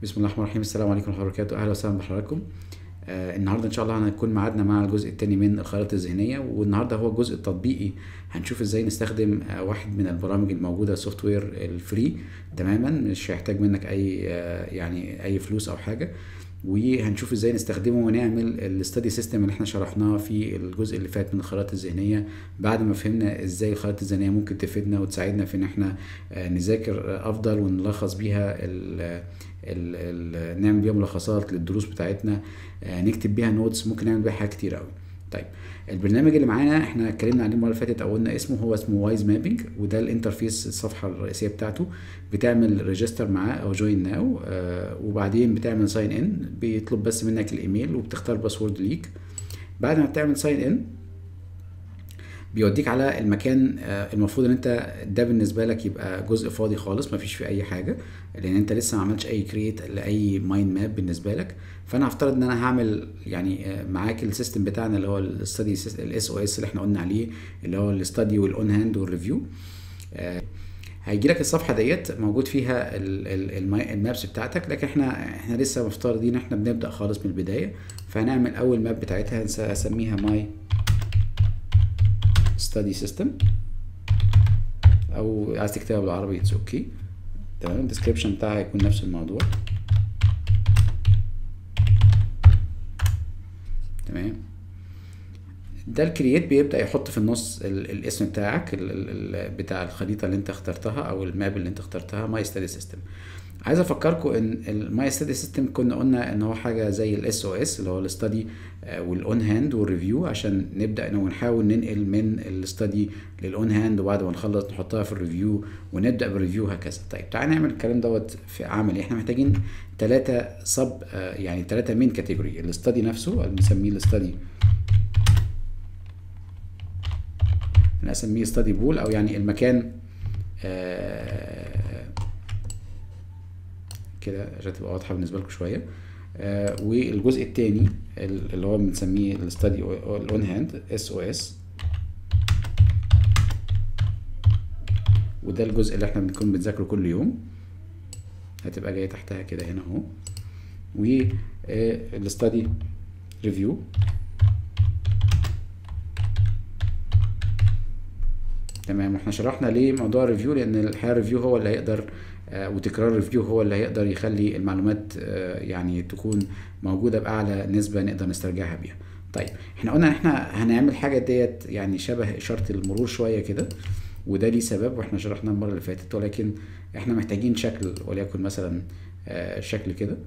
بسم الله الرحمن الرحيم السلام عليكم ورحمه الله وبركاته اهلا وسهلا بحضراتكم آه النهارده ان شاء الله هنكون معادنا مع الجزء الثاني من الخرائط الذهنيه والنهارده هو الجزء التطبيقي هنشوف ازاي نستخدم آه واحد من البرامج الموجوده سوفت وير الفري تماما مش هيحتاج منك اي آه يعني اي فلوس او حاجه وهنشوف ازاي نستخدمه ونعمل الاستدي سيستم اللي احنا شرحناه في الجزء اللي فات من الخرائط الذهنيه بعد ما فهمنا ازاي الخرائط الذهنيه ممكن تفيدنا وتساعدنا في ان احنا نذاكر افضل ونلخص بيها ال ال ال نعمل بيها ملخصات للدروس بتاعتنا نكتب بيها نوتس ممكن نعمل بيها حاجات كتير قوي طيب البرنامج اللي معانا احنا اتكلمنا عليه المره اللي فاتت او قلنا اسمه هو اسمه وايز مابينج وده الانترفيس الصفحه الرئيسيه بتاعته بتعمل ريجستر معاه او جوين ناو آه وبعدين بتعمل ساين ان بيطلب بس منك الايميل وبتختار باسورد ليك بعد ما بتعمل ساين ان بيوديك على المكان المفروض ان انت ده بالنسبه لك يبقى جزء فاضي خالص مفيش فيه اي حاجه لان انت لسه ما عملتش اي كرييت لاي مايند ماب بالنسبه لك فانا هفترض ان انا هعمل يعني معاك السيستم بتاعنا اللي هو الاستدي الاس او اس اللي احنا قلنا عليه اللي هو الاستدي والاون هاند والريفيو هيجي لك الصفحه ديت موجود فيها المابس بتاعتك لكن احنا احنا لسه مفترضين احنا بنبدا خالص من البدايه فهنعمل اول ماب بتاعتها هسميها ماي ستادي سيستم او عايز تكتبها بالعربي اتس اوكي تمام الديسكريبشن بتاعها هيكون نفس الموضوع تمام ده الكرييت بيبدا يحط في النص الاسم بتاعك ال ال بتاع الخريطه اللي انت اخترتها او الماب اللي انت اخترتها ماي ستادي سيستم عايز افكركم ان الماي ستادي سيستم كنا قلنا ان هو حاجه زي الاس او اس اللي هو الاستدي والاون هاند والريفيو عشان نبدا انه نحاول ننقل من الاستدي للاون هاند وبعد ما نخلص نحطها في الريفيو ونبدا بالريفيو هكذا طيب تعالى نعمل الكلام دوت في عملي احنا محتاجين ثلاثه سب يعني ثلاثه مين كاتيجوري الاستدي نفسه اللي بنسميه الاستدي انا اسميه ستادي بول او يعني المكان آه كده عشان تبقى واضحه بالنسبه لكم شويه آه والجزء الثاني اللي هو بنسميه الاستادي الاون هاند اس او اس وده الجزء اللي احنا بنكون بنذاكره كل يوم هتبقى جايه تحتها كده هنا اهو والاستادي ريفيو تمام احنا شرحنا ليه موضوع الريفيو لان الحقيقه الريفيو هو اللي هيقدر آه وتكرار الريفيو هو اللي هيقدر يخلي المعلومات آه يعني تكون موجوده باعلى نسبه نقدر نسترجعها بيها طيب احنا قلنا ان احنا هنعمل حاجه ديت يعني شبه اشاره المرور شويه كده وده ليه سبب واحنا شرحناه المره اللي فاتت ولكن احنا محتاجين شكل وليكن مثلا آه شكل كده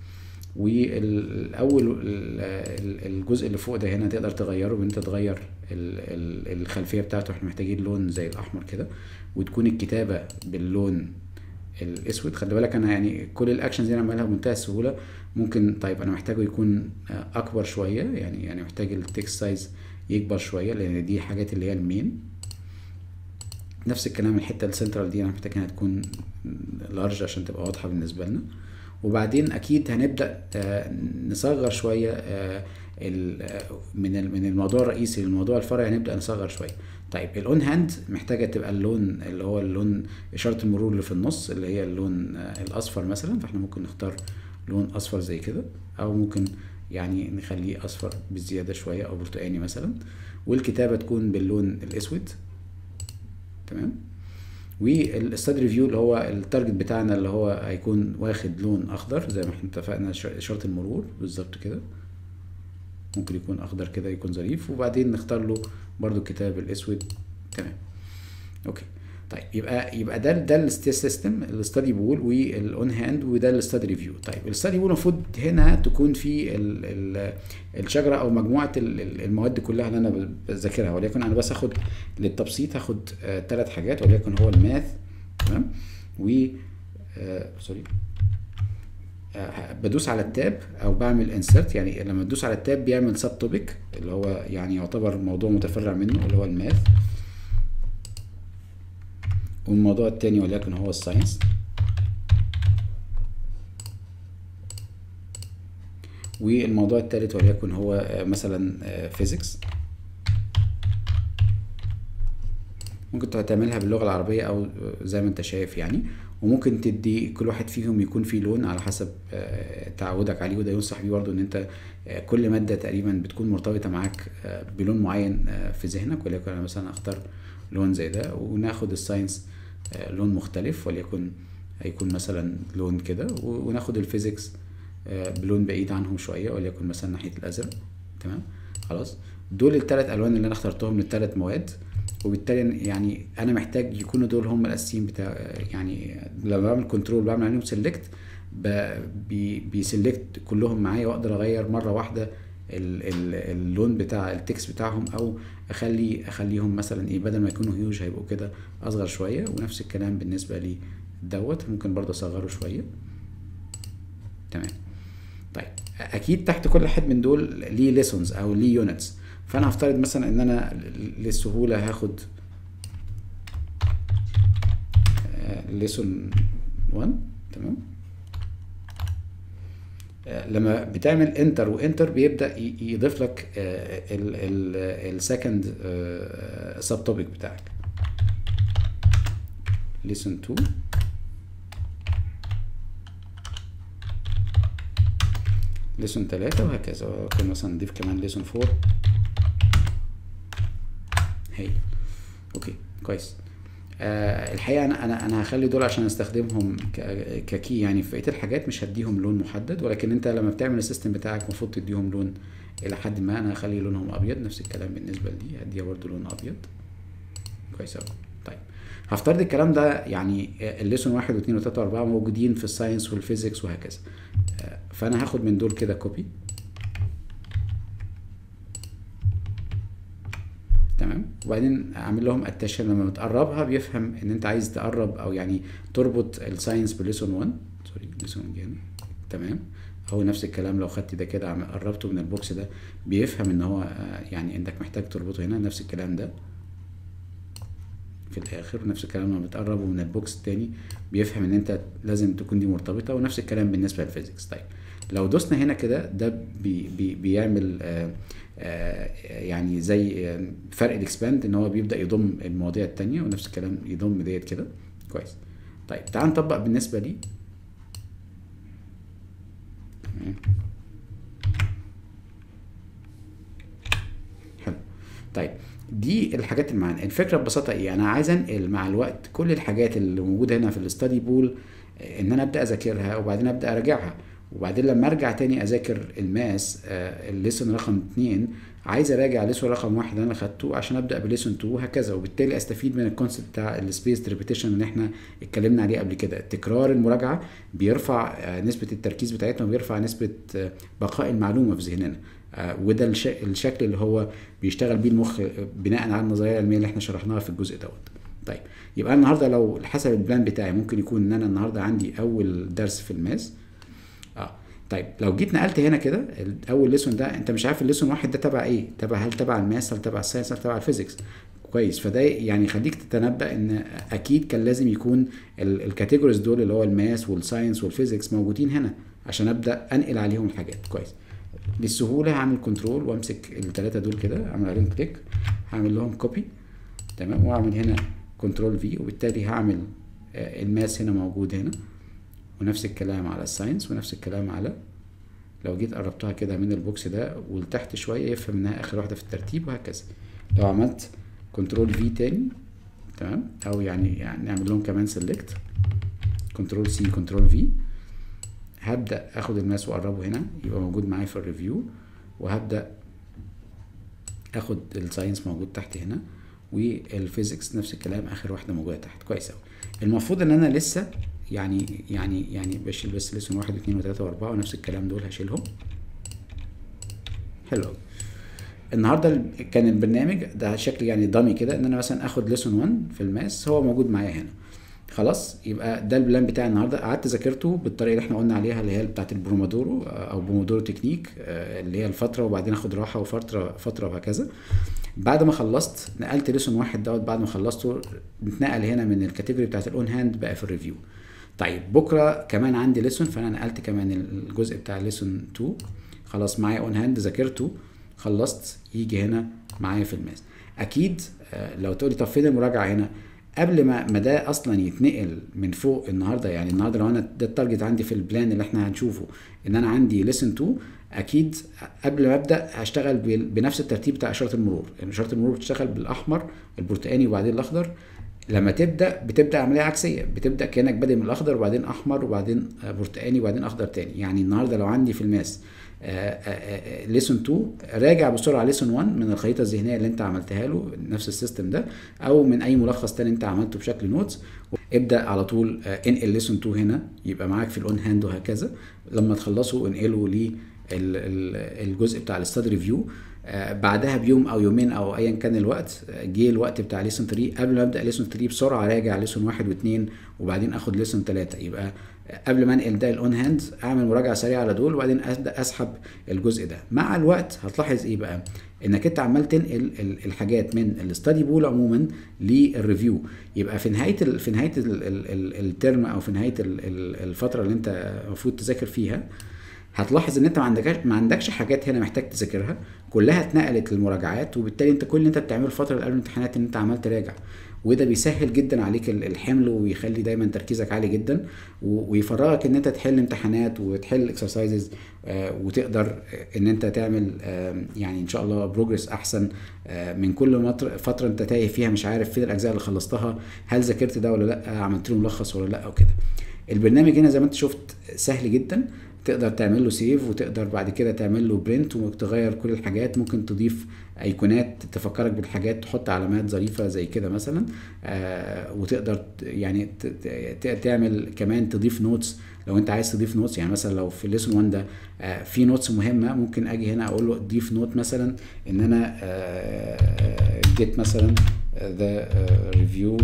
والاول الجزء اللي فوق ده هنا تقدر تغيره بان انت تغير الخلفيه بتاعته احنا محتاجين لون زي الاحمر كده وتكون الكتابه باللون الاسود خلي بالك انا يعني كل الاكشنز دي انا بعملها بمنتهى السهوله ممكن طيب انا محتاجه يكون اكبر شويه يعني يعني محتاج التكست سايز يكبر شويه لان دي حاجات اللي هي المين نفس الكلام الحته السنترال دي انا محتاج انها تكون لارج عشان تبقى واضحه بالنسبه لنا وبعدين اكيد هنبدا نصغر شويه من من الموضوع الرئيسي للموضوع الفرعي هنبدا نصغر شويه طيب الاون هاند محتاجه تبقى اللون اللي هو اللون اشاره المرور اللي في النص اللي هي اللون الاصفر مثلا فاحنا ممكن نختار لون اصفر زي كده او ممكن يعني نخليه اصفر بزياده شويه او برتقاني مثلا والكتابه تكون باللون الاسود تمام والستاد ريفيو اللي هو التارجت بتاعنا اللي هو هيكون واخد لون اخضر زي ما احنا اتفقنا اشاره المرور بالظبط كده ممكن يكون اخضر كده يكون ظريف وبعدين نختار له برضو الكتاب الاسود تمام اوكي طيب يبقى يبقى ده ده السيستم الاستادي بول والاون هاند وده الاستادي ريفيو طيب الاستادي بول المفروض هنا تكون في ال ال الشجره او مجموعه المواد كلها اللي انا بذاكرها وليكن انا بس هاخد للتبسيط هاخد ثلاث آه حاجات وليكن هو الماث تمام و آه سوري آه بدوس على التاب او بعمل انسرت يعني لما تدوس على التاب بيعمل سب توبيك اللي هو يعني يعتبر موضوع متفرع منه اللي هو الماث والموضوع التاني وليكن هو الساينس والموضوع التالت وليكن هو مثلا فيزيكس ممكن تعملها باللغه العربيه او زي ما انت شايف يعني وممكن تدي كل واحد فيهم يكون فيه لون على حسب آه، تعودك عليه وده ينصح بيه برضه ان انت آه، كل ماده تقريبا بتكون مرتبطه معاك آه، بلون معين آه، في ذهنك وليكن انا مثلا اختار لون زي ده وناخد الساينس آه، لون مختلف وليكن هيكون مثلا لون كده و- وناخد الفيزيكس آه، بلون بعيد عنهم شويه وليكن مثلا ناحيه الازرق تمام خلاص دول الثلاث الوان اللي انا اخترتهم للثلاث مواد وبالتالي يعني انا محتاج يكونوا دول هم الاساسيين بتاع يعني لما بعمل كنترول بعمل عليهم سيلكت بيسلكت كلهم معايا واقدر اغير مره واحده ال- ال- اللون بتاع التكست بتاعهم او اخلي اخليهم مثلا ايه بدل ما يكونوا هيوج هيبقوا كده اصغر شويه ونفس الكلام بالنسبه لي دوت ممكن برضه اصغره شويه تمام طيب اكيد تحت كل واحد من دول ليه ليسونز او ليه يونتس فانا هفترض مثلا ان انا للسهوله هاخد ليسون 1 تمام آه، لما بتعمل انتر وانتر بيبدا ي- يضيف لك السكند سب توبيك بتاعك ليسون 2 ليسون 3 وهكذا ممكن مثلا نضيف كمان ليسون 4 هي اوكي كويس آه الحقيقه انا انا انا هخلي دول عشان استخدمهم ك- ككي يعني في بقيه الحاجات مش هديهم لون محدد ولكن انت لما بتعمل السيستم بتاعك المفروض تديهم لون الى حد ما انا هخلي لونهم ابيض نفس الكلام بالنسبه لدي هديها برضو لون ابيض كويس قوي طيب هفترض الكلام ده يعني الليسون واحد واثنين وثلاثة وأربعة موجودين في الساينس والفيزيكس وهكذا آه، فأنا هاخد من دول كده كوبي تمام وبعدين اعمل لهم اتاشن لما بتقربها بيفهم ان انت عايز تقرب او يعني تربط الساينس بليسون 1 سوري ليسون 1 يعني تمام هو نفس الكلام لو خدت ده كده عم- قربته من البوكس ده بيفهم ان هو آه، يعني انك محتاج تربطه هنا نفس الكلام ده في الاخر ونفس الكلام لما بتقربه من البوكس التاني بيفهم ان انت لازم تكون دي مرتبطه ونفس الكلام بالنسبه للفيزيكس طيب لو دوسنا هنا كده ده بي بي بيعمل آه آه يعني زي آه، فرق الاكسباند ان هو بيبدا يضم المواضيع التانية ونفس الكلام يضم ديت كده كويس طيب تعال نطبق بالنسبه لي تمام. حلو طيب دي الحاجات اللي معانا الفكره ببساطه ايه انا عايز انقل مع الوقت كل الحاجات اللي موجوده هنا في الاستادي بول آه، ان انا ابدا اذاكرها وبعدين ابدا اراجعها وبعدين لما ارجع تاني اذاكر الماس آه، الليسون رقم اتنين عايز اراجع ليسون رقم واحد اللي انا خدته عشان ابدا بليسون 2 وهكذا وبالتالي استفيد من الكونسيبت بتاع السبيس ريبيتيشن اللي احنا اتكلمنا عليه قبل كده تكرار المراجعه بيرفع آه، نسبه التركيز بتاعتنا وبيرفع نسبه آه، بقاء المعلومه في ذهننا آه، وده الش- الشكل اللي هو بيشتغل بيه المخ آه، بناء على النظريه العلميه اللي احنا شرحناها في الجزء دوت طيب يبقى أنا النهارده لو حسب البلان بتاعي ممكن يكون ان انا النهارده عندي اول درس في الماس اه طيب لو جيت نقلت هنا كده ال- اول ليسون ده انت مش عارف الليسون واحد ده تبع ايه تبع هل تبع الماس هل تبع الساينس هل تبع الفيزيكس كويس فده يعني يخليك تتنبأ ان اكيد كان لازم يكون الكاتيجوريز دول اللي هو الماس والساينس والفيزيكس موجودين هنا عشان ابدا انقل عليهم الحاجات كويس للسهوله هعمل كنترول وامسك الثلاثه دول كده اعمل عليهم كليك هعمل لهم كوبي تمام واعمل هنا كنترول في وبالتالي هعمل آه، الماس هنا موجود هنا ونفس الكلام على الساينس ونفس الكلام على لو جيت قربتها كده من البوكس ده ولتحت شويه يفهم انها اخر واحده في الترتيب وهكذا لو عملت كنترول في تاني تمام او يعني يعني نعمل لهم كمان سيلكت كنترول سي كنترول في هبدا اخد الماس واقربه هنا يبقى موجود معايا في الريفيو وهبدا اخد الساينس موجود تحت هنا والفيزيكس نفس الكلام اخر واحده موجوده تحت كويس قوي المفروض ان انا لسه يعني يعني يعني بشيل بس لسه واحد واثنين وثلاثه واربعه ونفس الكلام دول هشيلهم حلو قوي النهارده ال- كان البرنامج ده شكل يعني ضمي كده ان انا مثلا اخد ليسون 1 في الماس هو موجود معايا هنا خلاص يبقى ده البلان بتاعي النهارده قعدت ذاكرته بالطريقه اللي احنا قلنا عليها اللي هي بتاعت البرومودورو آه، او بومودورو تكنيك آه، اللي هي الفتره وبعدين اخد راحه وفتره فتره وهكذا بعد ما خلصت نقلت ليسون واحد دوت بعد ما خلصته نتنقل هنا من الكاتيجوري بتاعت الاون هاند بقى في الريفيو طيب بكره كمان عندي ليسون فانا نقلت كمان الجزء بتاع ليسون 2 خلاص معايا اون هاند ذاكرته خلصت يجي هنا معايا في الماس اكيد آه، لو تقولي طب فين المراجعه هنا قبل ما ما ده اصلا يتنقل من فوق النهارده يعني النهارده لو انا ده التارجت عندي في البلان اللي احنا هنشوفه ان انا عندي ليسن 2 اكيد قبل ما ابدا هشتغل بنفس الترتيب بتاع اشاره المرور يعني اشاره المرور بتشتغل بالاحمر البرتقاني وبعدين الاخضر لما تبدا بتبدا عمليه عكسيه بتبدا كانك بادئ من الاخضر وبعدين احمر وبعدين برتقاني وبعدين اخضر تاني يعني النهارده لو عندي في الماس ليسون 2 راجع بسرعه ليسون 1 من الخريطه الذهنيه اللي انت عملتها له نفس السيستم ده او من اي ملخص تاني انت عملته بشكل نوتس ابدا على طول انقل ليسون 2 هنا يبقى معاك في الاون هاند وهكذا لما تخلصوا انقلوا ليه الجزء بتاع الاستاد ريفيو بعدها بيوم او يومين او ايا كان الوقت جه الوقت بتاع ليسون 3 قبل ما ابدا ليسون 3 بسرعه راجع ليسون 1 و2 وبعدين اخد ليسون 3 يبقى قبل ما انقل ده الاون هاند اعمل مراجعه سريعه على دول وبعدين ابدا اسحب الجزء ده مع الوقت هتلاحظ ايه بقى انك انت عمال تنقل الحاجات من الاستادي بول عموما للريفيو يبقى في نهايه ال في نهايه الترم او في نهايه الفتره اللي انت المفروض تذاكر فيها هتلاحظ ان انت ما عندكش ما عندكش حاجات هنا محتاج تذاكرها كلها اتنقلت للمراجعات وبالتالي انت كل اللي انت بتعمله الفتره اللي قبل الامتحانات ان انت عمال تراجع وده بيسهل جدا عليك الحمل ويخلي دايما تركيزك عالي جدا ويفرغك ان انت تحل امتحانات وتحل اكسرسايزز وتقدر ان انت تعمل يعني ان شاء الله بروجرس احسن من كل فتره انت تايه فيها مش عارف فين الاجزاء اللي خلصتها هل ذاكرت ده ولا لا عملت له ملخص ولا لا وكده البرنامج هنا زي ما انت شفت سهل جدا تقدر تعمل له سيف وتقدر بعد كده تعمل له برنت وتغير كل الحاجات ممكن تضيف ايقونات تفكرك بالحاجات تحط علامات ظريفه زي كده مثلا آه وتقدر يعني تعمل كمان تضيف نوتس لو انت عايز تضيف نوتس يعني مثلا لو في الليسون 1 ده آه في نوتس مهمه ممكن اجي هنا اقول له ضيف نوت مثلا ان انا آه جيت مثلا ذا ريفيو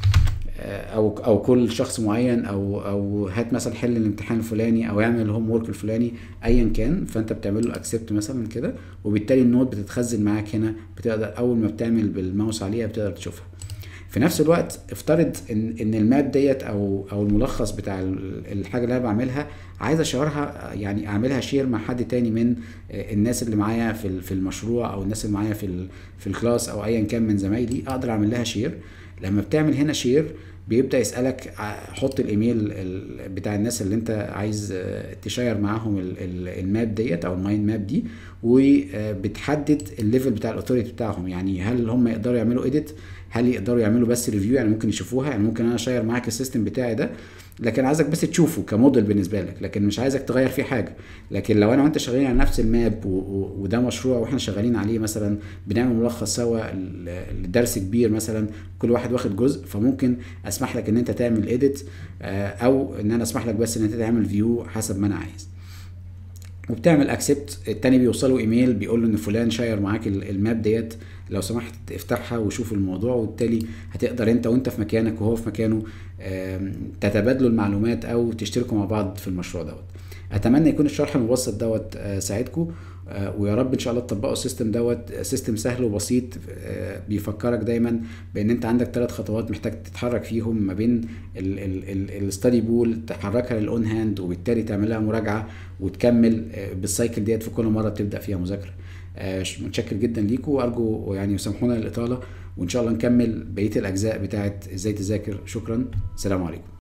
او او كل شخص معين او او هات مثلا حل الامتحان الفلاني او اعمل الهوم ورك الفلاني ايا كان فانت بتعمل له اكسبت مثلا كده وبالتالي النوت بتتخزن معاك هنا بتقدر اول ما بتعمل بالماوس عليها بتقدر تشوفها في نفس الوقت افترض ان ان الماب ديت او او الملخص بتاع الحاجه اللي انا بعملها عايز اشيرها يعني اعملها شير مع حد تاني من الناس اللي معايا في في المشروع او الناس اللي معايا في في الكلاس او ايا كان من زمايلي اقدر اعمل لها شير لما بتعمل هنا شير بيبدا يسالك حط الايميل بتاع الناس اللي انت عايز تشير معاهم الماب ديت او المايند ماب دي وبتحدد الليفل بتاع الاوثوريتي بتاعهم يعني هل هم يقدروا يعملوا اديت هل يقدروا يعملوا بس ريفيو يعني ممكن يشوفوها يعني ممكن انا اشير معاك السيستم بتاعي ده لكن عايزك بس تشوفه كموديل بالنسبه لك لكن مش عايزك تغير فيه حاجه لكن لو انا وانت شغالين على نفس الماب وده مشروع واحنا شغالين عليه مثلا بنعمل ملخص سوا لدرس كبير مثلا كل واحد واخد جزء فممكن اسمح لك ان انت تعمل اديت او ان انا اسمح لك بس ان انت تعمل فيو حسب ما انا عايز وبتعمل اكسبت التاني بيوصله ايميل بيقول له ان فلان شاير معاك الماب ديت لو سمحت افتحها وشوف الموضوع وبالتالي هتقدر انت وانت في مكانك وهو في مكانه تتبادلوا المعلومات او تشتركوا مع بعض في المشروع دوت اتمنى يكون الشرح المبسط دوت ساعدكم ويا رب ان شاء الله تطبقوا السيستم دوت سيستم سهل وبسيط بيفكرك دايما بان انت عندك ثلاث خطوات محتاج تتحرك فيهم ما بين الستادي بول تحركها للاون هاند وبالتالي تعملها مراجعه وتكمل بالسايكل ديت في كل مره بتبدا فيها مذاكره متشكر جدا ليكم وارجو يعني يسامحونا للاطاله وان شاء الله نكمل بقيه الاجزاء بتاعت ازاي تذاكر شكرا سلام عليكم